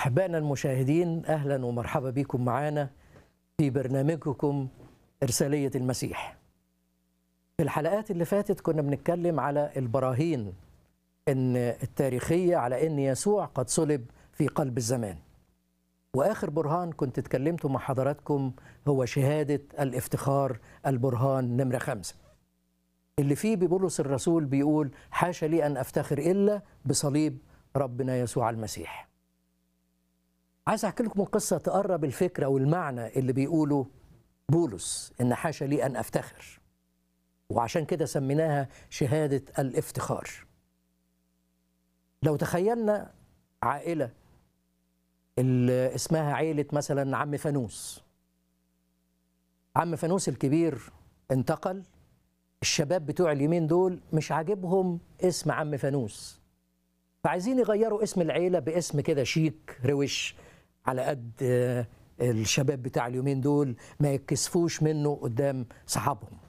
أحبائنا المشاهدين أهلا ومرحبا بكم معنا في برنامجكم إرسالية المسيح في الحلقات اللي فاتت كنا بنتكلم على البراهين إن التاريخية على إن يسوع قد صلب في قلب الزمان وآخر برهان كنت اتكلمت مع حضراتكم هو شهادة الافتخار البرهان نمرة خمسة اللي فيه ببولس الرسول بيقول حاشا لي أن أفتخر إلا بصليب ربنا يسوع المسيح عايز احكي لكم قصه تقرب الفكره والمعنى اللي بيقوله بولس ان حاشا لي ان افتخر وعشان كده سميناها شهاده الافتخار لو تخيلنا عائله اللي اسمها عيله مثلا عم فانوس عم فانوس الكبير انتقل الشباب بتوع اليمين دول مش عاجبهم اسم عم فانوس فعايزين يغيروا اسم العيله باسم كده شيك روش على قد الشباب بتاع اليومين دول ما يتكسفوش منه قدام صحابهم